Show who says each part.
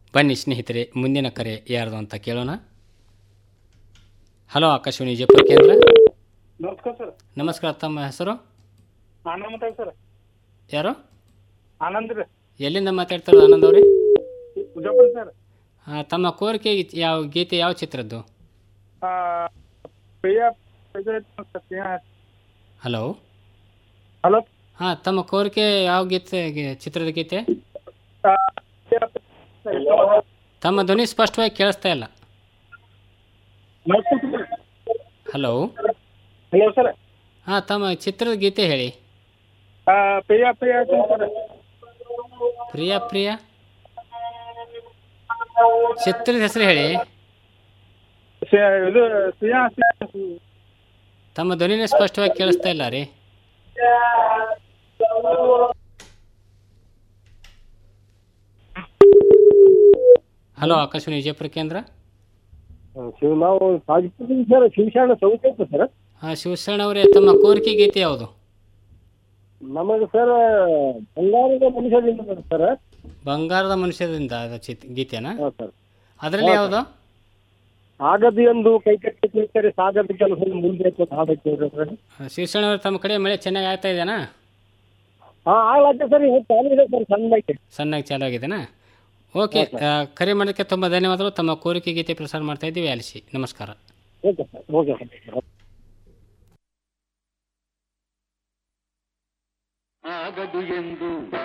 Speaker 1: ಬನ್ನಿ ಸ್ನೇಹಿತರೆ ಮುಂದಿನ ಕರೆ ಯಾರ್ದು ಅಂತ ಕೇಳೋಣ ಹಲೋ ಆಕಾಶವಾಣಿ ವಿಜಯಪುರ ಕೇಂದ್ರ
Speaker 2: ನಮಸ್ಕಾರ ಸರ್
Speaker 1: ನಮಸ್ಕಾರ ತಮ್ಮ ಹೆಸರು
Speaker 2: ಆನಂದ್ ಮಾತಾಡಿ ಸರ್
Speaker 1: ಯಾರು
Speaker 2: ಆನಂದ್ ರೀ
Speaker 1: ಎಲ್ಲಿಂದ ಮಾತಾಡ್ತಾರೋ ಆನಂದ್ ಅವ್ರಿ
Speaker 2: ವಿಜಯಪುರ ಸರ್
Speaker 1: ಆ, ತಮ್ಮ ಕೋರಿಕೆ ಗೀತೆ ಯಾವ ಗೀತೆ ಯಾವ ಚಿತ್ರದ್ದು
Speaker 2: ಆ, ಪ್ರಿಯ ಇದು ಐತೆ ಸರ್, ಪ್ರಿಯ.
Speaker 1: ಹಲೋ
Speaker 2: ಹಲೋ
Speaker 1: ಹಾಂ ತಮ್ಮ ಕೋರಿಕೆ ಯಾವ ಗೀತೆ ಗಿ- ಚಿತ್ರದ ಗೀತೆ
Speaker 2: ಆ, ಪ್ರಿಯ ಪ್ರಿಯ.
Speaker 1: ತಮ್ಮ ಧ್ವನಿ ಸ್ಪಷ್ಟವಾಗಿ ಕೇಳಿಸ್ತಾ ಇಲ್ಲ
Speaker 2: ನಮಸ್ಕಾರ ಸರ್.
Speaker 1: ಹಲೋ
Speaker 2: ಹಲೋ ಸರ್
Speaker 1: ಹಾಂ ತಮ್ಮ ಚಿತ್ರದ ಗೀತೆ ಹೇಳಿ
Speaker 2: ಆ, ಪ್ರಿಯ ಪ್ರಿಯ ಐತೆ ಸರ್
Speaker 1: ಪ್ರಿಯ ಪ್ರಿಯ ಚಿತ್ರದ ಹೆಸರು ಹೇಳಿ
Speaker 2: ಸಿ- ಇದು ಪ್ರಿಯ
Speaker 1: ತಮ್ಮ ಧ್ವನಿನೇ ಸ್ಪಷ್ಟವಾಗಿ ಕೇಳಿಸ್ತಾ ಇಲ್ಲ ರೀ ಹಲೋ ಆಕಾಶವಾಣಿ ವಿಜಯಪುರ ಕೇಂದ್ರ
Speaker 2: ಶಿವ ನಾವು ಸಾಗಿಸ್ತೀವಿ ಸರ್ ಶಿವಶರಣ ಚೌಕ ಐತೆ ಸರ್
Speaker 1: ಹಾಂ ಶಿವಶರಣ ಅವರೇ ತಮ್ಮ ಕೋರಿಕೆ ಗೀತೆ ಯಾವುದು
Speaker 2: ನಮಗೆ ಸರ್ ಬಂಗಾರದ ಮನುಷ್ಯದಿಂದ ಸರ್
Speaker 1: ಬಂಗಾರದ ಮನುಷ್ಯದಿಂದ ಅದ ಚಿತ್ ಗೀತೆನಾ
Speaker 2: ಹಾಂ ಸರ್
Speaker 1: ಅದರಲ್ಲಿ ಯಾವುದು
Speaker 2: ಆಗದು ಎಂದು ಕೈ ಕಟ್ಟಿ ಕುಳಿತರೆ ಸಾಗದ ಕೆಲಸ ಮುಂದೆ ಹಾಡಕ್ಕೆ ಸರ್
Speaker 1: ಶಿವಶರಣ ಅವರು ತಮ್ಮ ಕಡೆ ಮಳೆ ಚೆನ್ನಾಗಿ ಆಗ್ತಾ ಇದೆನಾ
Speaker 2: ಹಾಂ ಆಗ್ಲಾಗ್ತದೆ ಸರ್ ಇವತ್ತು ಚಾಲು ಇದೆ ಸರ್ ಸಣ್ಣಕ್ಕೆ
Speaker 1: ಸಣ್ಣಗೆ ಚಾಲು ಆಗಿದೆನಾ ಓಕೆ ಆ, ಕರೆ ಮಾಡೋದಕ್ಕೆ ತುಂಬ ಧನ್ಯವಾದಗಳು ತಮ್ಮ ಕೋರಿಕೆ ಗೀತೆ ಪ್ರಸಾರ ಮಾಡ್ತಾ ಇದ್ದೀವಿ ಆಲಿಸಿ ನಮಸ್ಕಾರ
Speaker 2: ಓಕೆ ಸರ್ ಓಕೆ ಸರ್
Speaker 3: ಆಗದು ಎಂದು